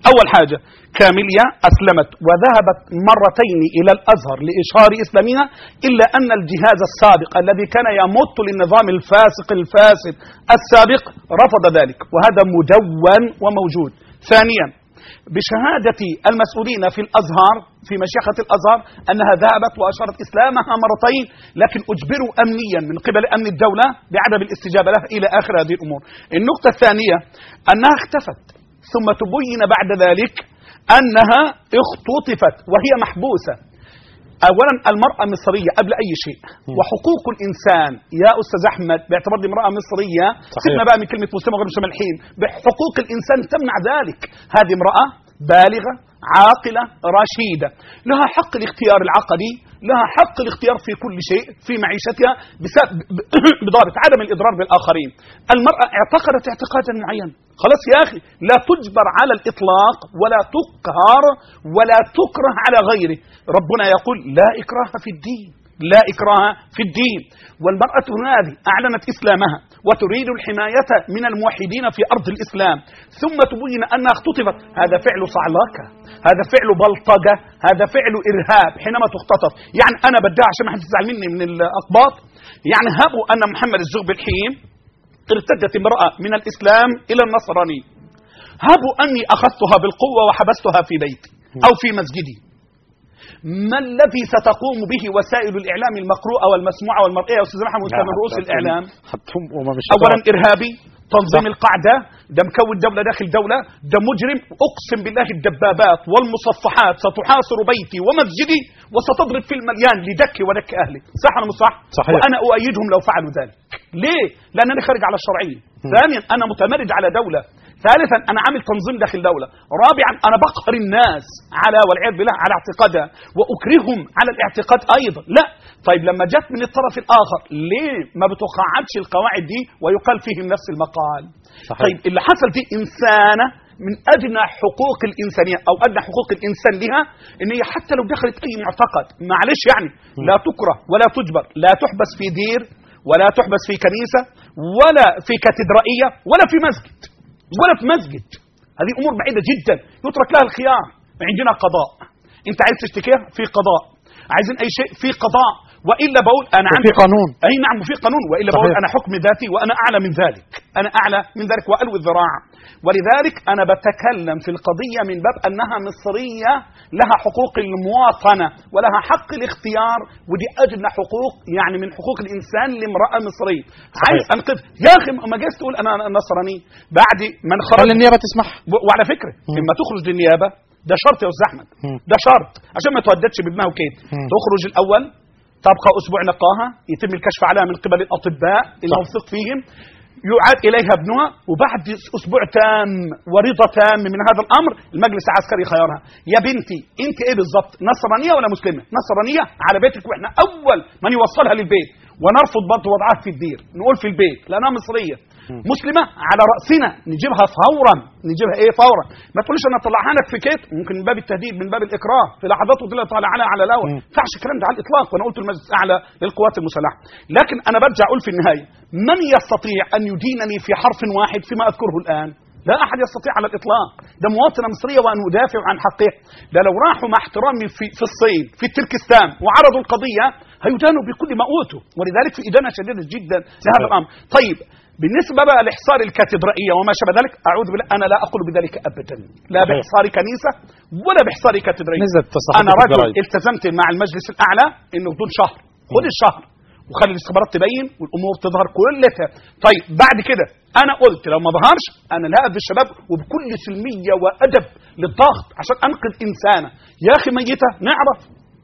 أول حاجة كاميليا أسلمت وذهبت مرتين إلى الأزهر لإشهار إسلامها إلا أن الجهاز السابق الذي كان يمت للنظام الفاسق الفاسد السابق رفض ذلك وهذا مدون وموجود ثانيا بشهادة المسؤولين في الأزهر في مشيخة الأزهر أنها ذهبت وأشارت إسلامها مرتين لكن أجبروا أمنيا من قبل أمن الدولة بعدم الاستجابة لها إلى آخر هذه الأمور النقطة الثانية أنها اختفت ثم تبين بعد ذلك أنها اختطفت وهي محبوسة اولا المراه مصريه قبل اي شيء وحقوق الانسان يا استاذ احمد باعتبار دي امراه مصريه صحيح. سيبنا بقى من كلمه مسلمه وغير مسلمه الحين بحقوق الانسان تمنع ذلك هذه امراه بالغه عاقله رشيده لها حق الاختيار العقدي لها حق الاختيار في كل شيء في معيشتها بسبب بضابط عدم الاضرار بالاخرين المراه اعتقدت اعتقادا معينا خلاص يا اخي لا تجبر على الاطلاق ولا تقهر ولا تكره على غيره ربنا يقول لا اكراه في الدين لا إكراه في الدين والمرأة هذه أعلنت إسلامها وتريد الحماية من الموحدين في أرض الإسلام ثم تبين أنها اختطفت هذا فعل صعلكة هذا فعل بلطجة هذا فعل إرهاب حينما تختطف يعني أنا بدعي عشان ما حد يزعل مني من الأقباط يعني هبوا أن محمد الزغب الحين ارتدت امرأة من الإسلام إلى النصرانية هبوا أني أخذتها بالقوة وحبستها في بيتي أو في مسجدي ما الذي ستقوم به وسائل الاعلام المقروءه والمسموعه والمرئيه يا استاذ محمد انت من رؤوس الاعلام حطهم وما مش اولا ارهابي تنظيم صح. القاعده ده مكون دوله داخل دوله ده مجرم اقسم بالله الدبابات والمصفحات ستحاصر بيتي ومسجدي وستضرب في المليان لدك ودك اهلي صح ولا مش صح صحيح. وانا اؤيدهم لو فعلوا ذلك ليه لانني خارج على الشرعيه ثانيا انا متمرد على دوله ثالثا انا عامل تنظيم داخل دوله رابعا انا بقهر الناس على والعياذ بالله على اعتقادها واكرههم على الاعتقاد ايضا لا طيب لما جت من الطرف الاخر ليه ما بتقاعدش القواعد دي ويقال فيهم نفس المقال صحيح. طيب اللي حصل دي انسانه من ادنى حقوق الانسانيه او ادنى حقوق الانسان لها ان هي حتى لو دخلت اي معتقد معلش يعني لا تكره ولا تجبر لا تحبس في دير ولا تحبس في كنيسه ولا في كاتدرائيه ولا في مسجد ولا في مسجد هذه امور بعيده جدا يترك لها الخيار عندنا قضاء انت عايز تشتكيها في قضاء عايزين اي شيء في قضاء والا بقول انا وفي عندي قانون. اي نعم وفي قانون والا صحيح. بقول انا حكم ذاتي وانا اعلى من ذلك انا اعلى من ذلك والوي الذراع ولذلك انا بتكلم في القضيه من باب انها مصريه لها حقوق المواطنه ولها حق الاختيار ودي ادنى حقوق يعني من حقوق الانسان لامراه مصريه عايز انقذ يا اخي ما جايز تقول انا نصراني بعد من خرج خلي النيابه تسمح و- وعلى فكره مم. لما تخرج للنيابه ده شرط يا استاذ احمد مم. ده شرط عشان ما توددش بدماغه وكيد مم. تخرج الاول تبقى اسبوع نقاها يتم الكشف عليها من قبل الاطباء الموثوق فيهم يعاد اليها ابنها وبعد اسبوع تام ورضا تام من هذا الامر المجلس العسكري خيارها يا بنتي انت ايه بالظبط نصرانيه ولا مسلمه نصرانيه على بيتك واحنا اول من يوصلها للبيت ونرفض برضه وضعها في الدير نقول في البيت لانها مصريه مسلمه على راسنا نجيبها فورا نجيبها ايه فورا ما تقوليش انا اطلعها لك في كيت ممكن من باب التهديد من باب الاكراه في لحظات وتلاقي طالع عليها على الهواء ما ينفعش الكلام ده على الاطلاق وانا قلت المجلس الاعلى للقوات المسلحه لكن انا برجع اقول في النهايه من يستطيع ان يدينني في حرف واحد فيما اذكره الان لا احد يستطيع على الاطلاق ده مواطنه مصريه وانا ادافع عن حقها ده لو راحوا مع احترامي في في الصين في تركستان وعرضوا القضيه هيدانوا بكل ما اوتوا ولذلك في ادانه شديده جدا لهذا الامر طيب بالنسبة بقى لإحصار الكاتدرائية وما شابه ذلك أعوذ بالله أنا لا أقول بذلك أبدا لا صحيح. بإحصار كنيسة ولا بإحصار كاتدرائية نزلت تصريحات أنا رجل الجرايد. التزمت مع المجلس الأعلى إنه بدون شهر خد الشهر وخلي الاختبارات تبين والامور تظهر كلها طيب بعد كده انا قلت لو ما ظهرش انا لا اذي الشباب وبكل سلميه وادب للضغط عشان انقذ انسانه يا اخي ميته نعرف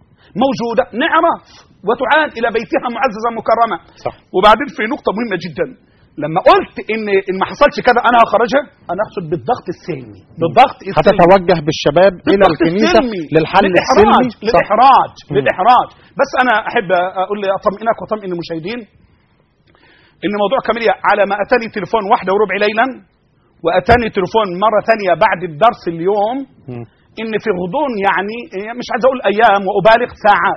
موجوده نعرف وتعاد الى بيتها معززه مكرمه صح. وبعدين في نقطه مهمه جدا لما قلت ان ان ما حصلش كذا انا هخرجها انا اقصد بالضغط السلمي بالضغط السلمي هتتوجه بالشباب الى بالضغط الكنيسه السلمي. للحل للإحراج. السلمي صح. للاحراج مم. للاحراج بس انا احب اقول لي اطمئنك واطمئن المشاهدين ان موضوع كاميليا على ما اتاني تليفون واحدة وربع ليلا واتاني تليفون مره ثانيه بعد الدرس اليوم مم. ان في غضون يعني مش عايز اقول ايام وابالغ ساعات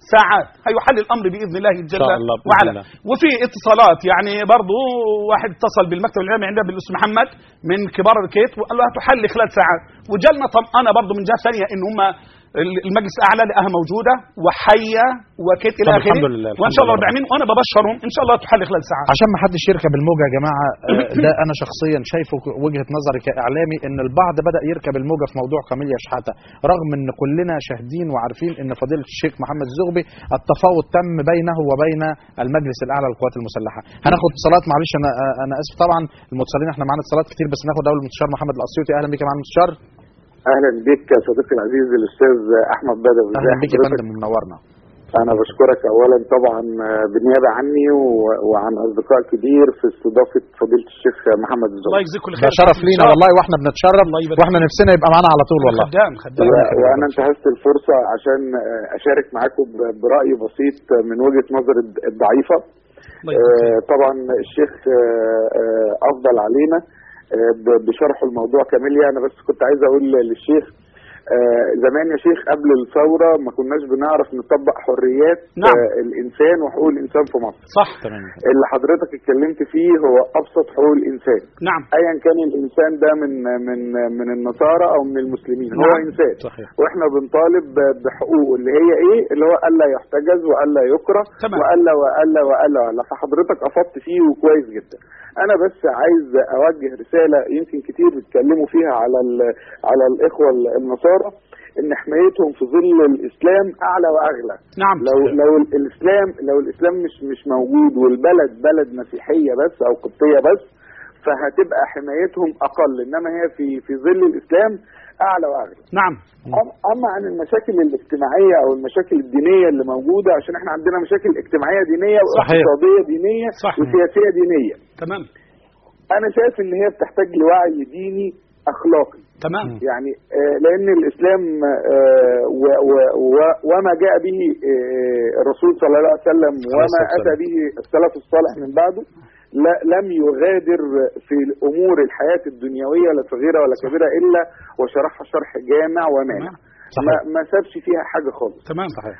ساعات هيحل الامر باذن الله جل شاء الله بإذن وعلا الله. وفي اتصالات يعني برضو واحد اتصل بالمكتب الاعلامي عندنا بالاستاذ محمد من كبار الكيت وقال له هتحل خلال ساعات وجالنا طمأنة برضو من جهه ثانيه ان هم المجلس الاعلى لقاها موجوده وحيه وكيت الى طب اخره الحمد لله، وان الحمد شاء الله لله. رب العالمين وانا ببشرهم ان شاء الله تحل خلال ساعات عشان ما حدش يركب الموجه يا جماعه آه، ده انا شخصيا شايفه ك- وجهه نظري كاعلامي ان البعض بدا يركب الموجه في موضوع كاميليا شحاته رغم ان كلنا شاهدين وعارفين ان فضيله الشيخ محمد الزغبي التفاوض تم بينه وبين المجلس الاعلى للقوات المسلحه هناخد اتصالات معلش انا آه، انا اسف طبعا المتصلين احنا معانا اتصالات كتير بس ناخد اول المستشار محمد الاسيوطي اهلا بك يا معالي المستشار اهلا بك يا صديقي العزيز الاستاذ احمد بدوي اهلا ازي بك يا حضرتك؟ فندم منورنا انا بشكرك اولا طبعا بالنيابه عني و- وعن اصدقاء كتير في استضافه فضيله الشيخ محمد الله الزهري يجزيك كل ده خير شرف لينا والله واحنا بنتشرف الله يبارك واحنا نفسنا يبقى معانا على طول والله خدام خدام الله يخليك. وانا انتهزت الفرصه عشان اشارك معاكم ب- براي بسيط من وجهه نظر الد- الضعيفه الله يجزيك خير. آه، طبعا الشيخ آه، آه، افضل علينا آه، ب- بشرح الموضوع كامليا انا بس كنت عايز اقول للشيخ آه، زمان يا شيخ قبل الثوره ما كناش بنعرف نطبق حريات نعم. آه، الانسان وحقوق الانسان في مصر صح تمام اللي حضرتك اتكلمت فيه هو ابسط حقوق الانسان نعم ايا كان الانسان ده من من من النصارى او من المسلمين هو نعم. انسان صحيح واحنا بنطالب ب- بحقوقه اللي هي ايه اللي هو الا يحتجز والا يكره تمام. والا والا والا والا فحضرتك افضت فيه وكويس جدا انا بس عايز اوجه رساله يمكن كتير بيتكلموا فيها على ال- على الاخوه النصارى ان حمايتهم في ظل الاسلام اعلى واغلى نعم لو لو ال- الاسلام لو الاسلام مش مش موجود والبلد بلد مسيحيه بس او قبطيه بس فهتبقى حمايتهم اقل انما هي في في ظل الاسلام اعلى واغلى نعم أم- اما عن المشاكل الاجتماعيه او المشاكل الدينيه اللي موجوده عشان احنا عندنا مشاكل اجتماعيه دينيه صحيح. واقتصاديه دينيه صح. وسياسيه دينيه تمام انا شايف ان هي بتحتاج لوعي ديني اخلاقي تمام يعني آه، لان الاسلام آه، و- و- و- وما جاء به آه، الرسول صلى الله عليه وسلم وما الصلاة اتى به السلف الصالح من بعده لا لم يغادر في امور الحياه الدنيويه لا صغيره ولا كبيره الا وشرحها شرح جامع ومانع صحيح. ما, ما سابش فيها حاجه خالص تمام صحيح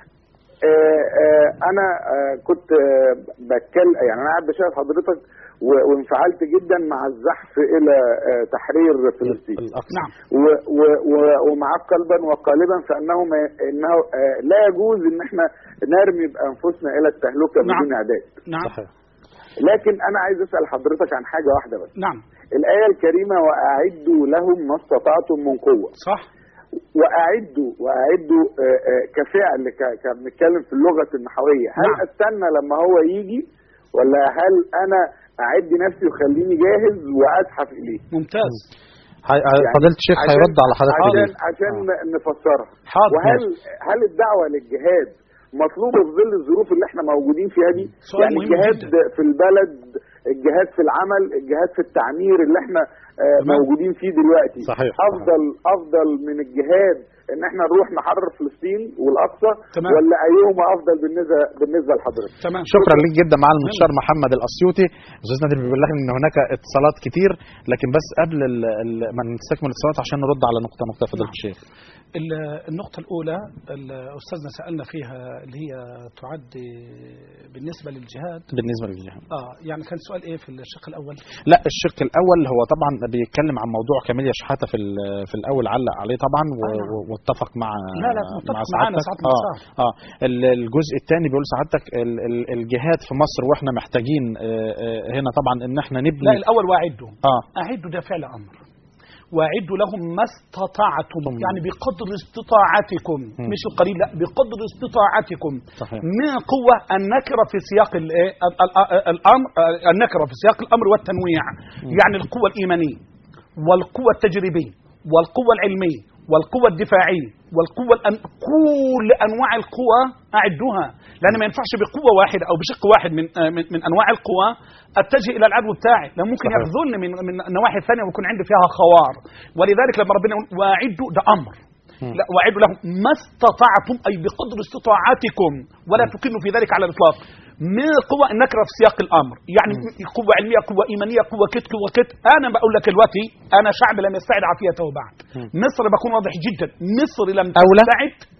آه، آه، انا آه، كنت آه، بتكلم يعني انا قاعد بشاهد حضرتك و- وانفعلت جدا مع الزحف الى آه، تحرير فلسطين الأقصى. نعم و- و- و- ومعاك قلبا وقالبا فانه ما- انه آه، لا يجوز ان احنا نرمي بانفسنا الى التهلكه نعم. بدون اعداد نعم صحيح لكن انا عايز اسال حضرتك عن حاجه واحده بس نعم الايه الكريمه واعدوا لهم ما استطعتم من قوه صح واعدوا واعدوا آه، آه، كفعل ك- ك- بنتكلم في اللغه النحويه هل نعم. استنى لما هو يجي ولا هل انا اعد نفسي وخليني جاهز وازحف اليه ممتاز هي- يعني فضيلة الشيخ عشان- هيرد على حضرتك عشان دي. عشان آه. نفسرها حاضر وهل هل الدعوه للجهاد مطلوبه في ظل الظروف اللي احنا موجودين فيها دي سؤال يعني مهم الجهاد جدا. في البلد الجهاد في العمل الجهاد في التعمير اللي احنا آه، تمام. موجودين فيه دلوقتي صحيح. افضل افضل من الجهاد ان احنا نروح نحرر فلسطين والاقصى تمام. ولا ايهما افضل بالنسبه بالنسبه لحضرتك تمام شكرا ليك جدا مع المستشار محمد الاسيوطي استاذ نادر بيقول لك ان هناك اتصالات كتير لكن بس قبل ال ال ما نستكمل الاتصالات عشان نرد على نقطه نقطه فضيله نعم. الشيخ ال- النقطة الأولى ال- أستاذنا سألنا فيها اللي هي تعد بالنسبة للجهاد بالنسبه للجهاد آه يعني كان سؤال إيه في الشق الأول؟ لا الشق الاول هو طبعا بيتكلم عن موضوع كاميليا شحاته في ال- في الاول علق عليه طبعا و- آه، نعم. و- واتفق مع لا، لا، متفق مع معانا سعادتك. سعادة اه المستشار. اه ال- الجزء الثاني بيقول سعادتك ال- ال- الجهاد في مصر واحنا محتاجين آه، آه، هنا طبعا ان احنا لا نبني الأول واعدوا اه أعدوا ده فعل أمر واعدوا لهم ما استطعتم ثم. يعني بقدر استطاعتكم مم. مش القليل لا بقدر استطاعتكم صحيح من قوة النكرة في سياق الإيه؟ ال- ال- الأمر النكرة في سياق الأمر والتنويع يعني القوة الإيمانية والقوة التجريبية والقوة العلمية والقوة الدفاعية والقوة الأن... كل أنواع القوى أعدوها لأن ما ينفعش بقوة واحدة أو بشق واحد من آه، من, من أنواع القوى أتجه إلى العدو بتاعي لأن ممكن صحيح. يخذلني من من النواحي الثانية ويكون عندي فيها خوار ولذلك لما ربنا يقول واعدوا ده أمر مم. لا واعدوا لهم ما استطعتم أي بقدر استطاعتكم ولا تكنوا في ذلك على الإطلاق من القوة النكرة في سياق الأمر يعني قوة علمية قوة إيمانية قوة كت قوة كت أنا بقول لك دلوقتي أنا شعب لم يستعد عافيته بعد مم. مصر بكون واضح جدا مصر لم أولى؟ تستعد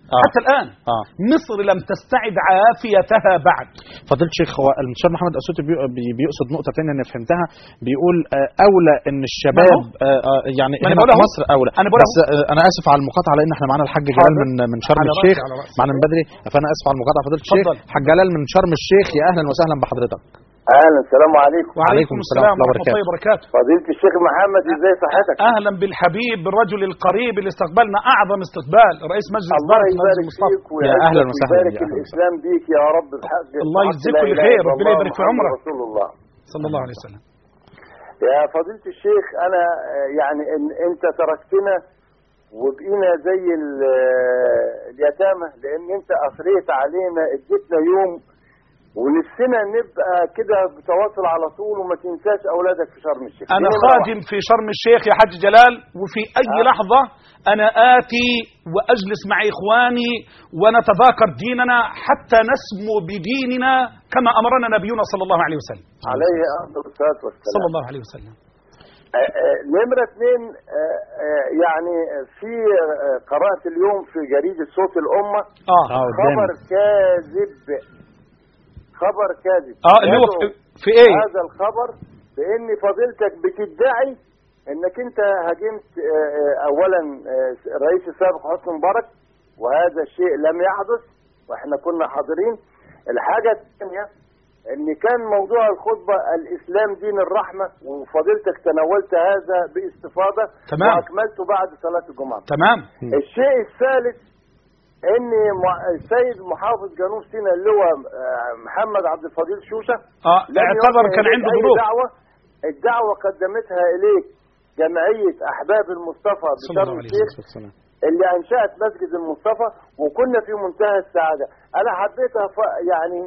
آه. حتى الان اه مصر لم تستعد عافيتها بعد فضيله الشيخ هو المستشار محمد اسوتي بي- بي- بيقصد نقطه ثانيه انا فهمتها بيقول آه، اولى ان الشباب ما هو. آه، آه، يعني ما أنا هنا بقول في أهو. مصر اولى أنا بقول بس آه، انا اسف على المقاطعه لان احنا معانا الحاج جلال حاضر. من من شرم على رأسي، الشيخ على رأسي. معانا من بدري فانا اسف على المقاطعه فضيله الشيخ اتفضل. حاج جلال من شرم الشيخ يا اهلا وسهلا بحضرتك اهلا السلام عليكم وعليكم السلام ورحمة الله الله وبركاته فضيله الشيخ محمد ازاي صحتك اهلا بالحبيب بالرجل القريب اللي استقبلنا اعظم استقبال رئيس مجلس الله إدارة يبارك مسجد مصطفى فيك ويعزك أهلاً وسهلاً، ويبارك يا أهلاً الاسلام بيك يا رب بحق الله بحق يجزيك لا كل إله خير، إلا ربنا الله يبارك في محمد عمرك. رسول الله صلى الله عليه وسلم يا فضيلة الشيخ أنا آه، يعني إن أنت تركتنا وبقينا زي ال- آه، اليتامى لأن أنت أثريت علينا اديتنا يوم ونفسنا نبقى كده بتواصل على طول وما تنساش أولادك في شرم الشيخ انا دي نمرة خادم في شرم الشيخ يا حاج جلال وفي اي آه. لحظه انا اتي واجلس مع اخواني ونتذاكر ديننا حتى نسمو بديننا كما امرنا نبينا صلى الله عليه وسلم واحدة. عليه أفضل الصلاة والسلام صلى الله عليه وسلم آه، آه، نمرة اثنين آه، آه، يعني في آه، قرأت اليوم في جريدة صوت الأمة اه اه قدامي خبر كاذب خبر كاذب اه اللي هو يدعو في, في ايه هذا الخبر بان فضيلتك بتدعي انك انت هاجمت آه، آه، اولا آه، الرئيس السابق حسني مبارك وهذا الشيء لم يحدث واحنا كنا حاضرين الحاجه الثانيه ان كان موضوع الخطبه الاسلام دين الرحمه وفضيلتك تناولت هذا باستفاضه تمام. واكملته بعد صلاه الجمعه تمام الشيء الثالث ان مع- السيد محافظ جنوب سيناء اللي هو آه، محمد عبد الفضيل شوشه اه لم اعتذر يوجه كان إليك عنده أي ظروف دعوة الدعوة قدمتها إليك جمعية أحباب المصطفى صلى الله بشرم عليه الشيخ والسلام. اللي أنشأت مسجد المصطفى وكنا في منتهى السعادة أنا حبيت أف- يعني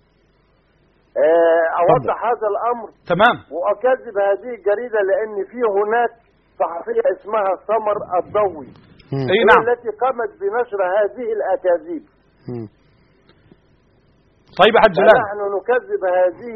آه، أوضح هذا الأمر تمام وأكذب هذه الجريدة لأن في هناك صحفية اسمها سمر الضوي مم. اي هي نعم التي قامت بنشر هذه الأكاذيب مم. طيب يا حاج جلال فنحن نكذب هذه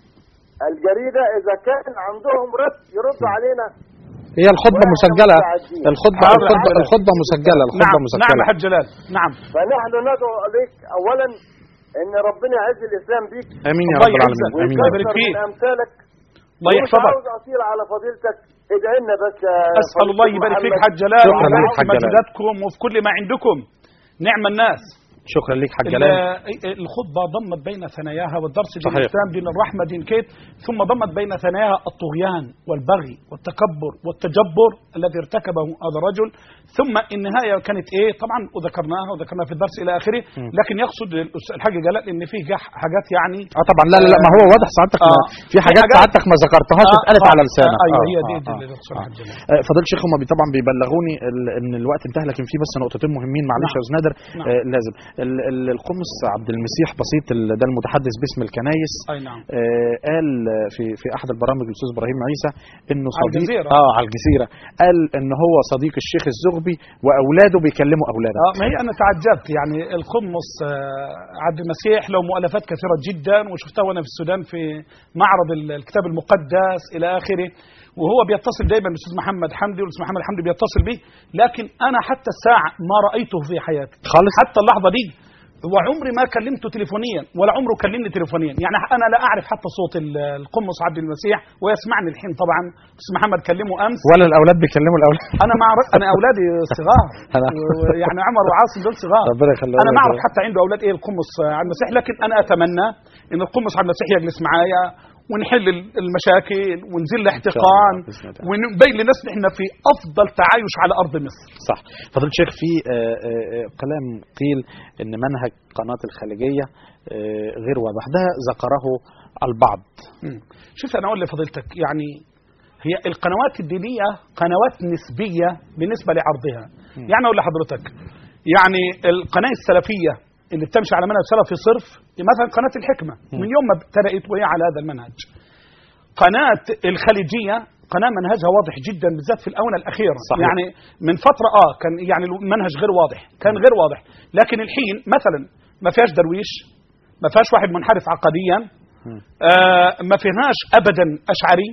الجريدة إذا كان عندهم رد يردوا علينا هي الخطبه وإحنا مسجله مستعدين. الخطبه حاضر، الخطبه حاضر. الخطبه مسجله الخطبه نعم مسجله نعم يا حاج جلال نعم فنحن ندعو عليك أولا إن ربنا يعز الإسلام بيك امين يا الله رب العالمين يعزك. امين يا ويكبر رب. ويكثر فيك. من أمثالك الله ومش يحفظك عاوز أطيل على فضيلتك ادعي لنا بس يا اسال فضيلة الله يبارك فيك محمد. حاج جلال شكراً ويبارك لك في حاج جلال. مجداتكم وفي كل ما عندكم نعم الناس شكرا لك حاج ال- جلال الخطبة ضمت بين ثناياها والدرس دين صحيح. الإسلام دين الرحمة دين كيت ثم ضمت بين ثناياها الطغيان والبغي والتكبر والتجبر الذي ارتكبه هذا الرجل ثم النهاية كانت إيه طبعا وذكرناها وذكرناها في الدرس إلى آخره لكن يقصد الأس- الحاج جلال إن فيه جح- حاجات يعني اه طبعا لا لا لا ما هو واضح سعادتك آه. ما- في حاجات حاجات- سعادتك ما ذكرتهاش آه، اتقالت آه، على لسانك آه، أيوه آه، هي دي آه، دي آه. اللي يقصدها الحاج جلال آه، فضيله الشيخ هم بي- طبعا بيبلغوني ال- ان الوقت انتهى لكن في بس نقطتين مهمين معلش نعم. يا استاذ نادر نعم. آه لازم ال- ال- القمص عبد المسيح بسيط ال- ده المتحدث باسم الكنايس أي نعم آه قال في في احد البرامج الاستاذ ابراهيم عيسى انه على صديق الجزيرة. اه على الجزيره قال ان هو صديق الشيخ الزغبي واولاده بيكلموا اولاده آه ما هي أنا تعجبت يعني القمص آه، عبد المسيح له مؤلفات كثيرة جدا وشفتها وأنا في السودان في معرض ال- الكتاب المقدس إلى آخره وهو بيتصل دائما بالاستاذ محمد حمدي والاستاذ محمد حمدي بيتصل به لكن انا حتى الساعه ما رايته في حياتي خالص حتى اللحظه دي وعمري ما كلمته تليفونيا ولا عمره كلمني تليفونيا يعني انا لا اعرف حتى صوت ال- القمص عبد المسيح ويسمعني الحين طبعا استاذ محمد كلمه امس ولا الاولاد بيكلموا الاولاد انا ما اعرف انا اولادي صغار أنا- و- يعني عمر وعاصم دول صغار ربنا يخليهم انا لك ما يا اعرف رب. حتى عنده اولاد ايه القمص عبد المسيح لكن انا اتمنى ان القمص عبد المسيح يجلس معايا ونحل ال- المشاكل ونزيل الاحتقان الله، بإذن الله. ونبين للناس ان احنا في افضل تعايش على ارض مصر صح فضيلة الشيخ في آه، آه، آه، كلام قيل ان منهج قناة الخليجية آه، غير واضح ده ذكره البعض مم. شوف انا اقول لفضيلتك يعني هي القنوات الدينيه قنوات نسبيه بالنسبه لعرضها يعني اقول لحضرتك يعني القناه السلفيه اللي بتمشي على منهج سلفي صرف مثلا قناه الحكمه من يوم ما ابتدات وهي على هذا المنهج قناه الخليجيه قناه منهجها واضح جدا بالذات في الاونه الاخيره صحيح. يعني من فتره اه كان يعني المنهج غير واضح كان غير واضح لكن الحين مثلا ما فيهاش درويش ما فيهاش واحد منحرف عقديا آه ما فيهاش ابدا اشعري يعني آه، رغم ان انا بحترم كل واحد يعني الاحترام شيء لكن انا بتكلم عن المنهج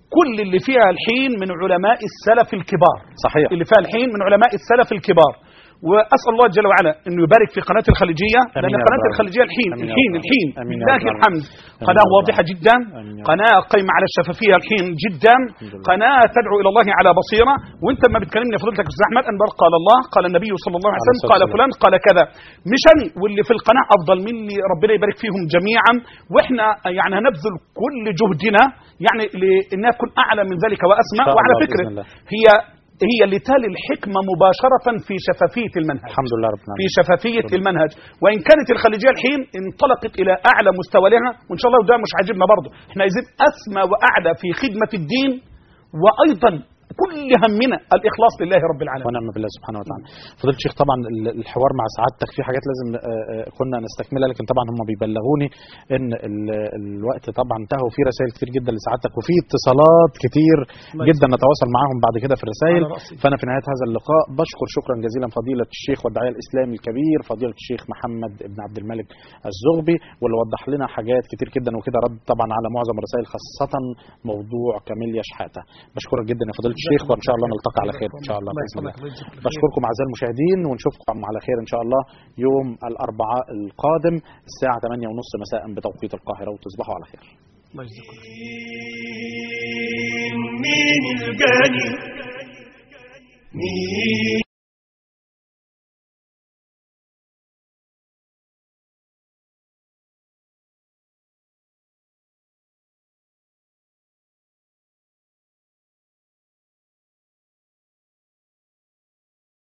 كل اللي فيها الحين من علماء السلف الكبار صحيح اللي فيها الحين من علماء السلف الكبار واسال الله جل وعلا انه يبارك في قناه الخليجيه لان آمين يا قناه رب. الخليجيه الحين آمين يا الحين رب. الحين آمين يا لله رب. الحمد آمين قناه يا رب. واضحه جدا آمين يا رب. قناه قيمه على الشفافيه الحين جدا لله. قناه تدعو الى الله على بصيره وانت ما بتكلمني يا فضيلتك يا استاذ احمد انبر قال الله قال النبي صلى الله عليه عليه وسلم الصلاة قال والسلام. فلان قال كذا مش انا واللي في القناه افضل مني ربنا يبارك فيهم جميعا واحنا يعني هنبذل كل جهدنا يعني لانها تكون اعلى من ذلك واسمى إن شاء وعلى الله فكره بإذن الله. هي هي اللي تالي الحكمه مباشره في شفافيه المنهج الحمد لله رب في العالمين شفافية المنهج وإن كانت الخليجية الحين انطلقت إلى أعلى مستوى لها وإن شاء الله ده مش عاجبنا برضه احنا عايزين أسمى وأعلى في خدمة الدين وأيضا كل همنا الإخلاص لله رب العالمين ونعم بالله سبحانه وتعالى فضيله الشيخ طبعا ال- الحوار مع سعادتك في حاجات لازم آه، آه، كنا نستكملها لكن طبعا هم بيبلغوني ان ال- الوقت طبعا انتهى وفي رسائل كتير جدا لسعادتك وفي اتصالات كتير الله جدا يسلمك. نتواصل معاهم بعد كده في الرسائل على رأسي. فانا في نهايه هذا اللقاء بشكر شكرا جزيلا فضيله الشيخ والداعيه الاسلامي الكبير فضيله الشيخ محمد بن عبد الملك الزغبي واللي وضح لنا حاجات كتير جدا وكده رد طبعا على معظم الرسائل خاصه موضوع كاميليا شحاته بشكرك جدا يا فضيله الشيخ وان شاء الله نلتقي على خير ان شاء الله باذن الله بشكركم اعزائي المشاهدين ونشوفكم على خير ان شاء الله يوم الاربعاء القادم الساعه 8:30 مساء بتوقيت القاهره وتصبحوا على خير الله يجزيكم مين الجاني مين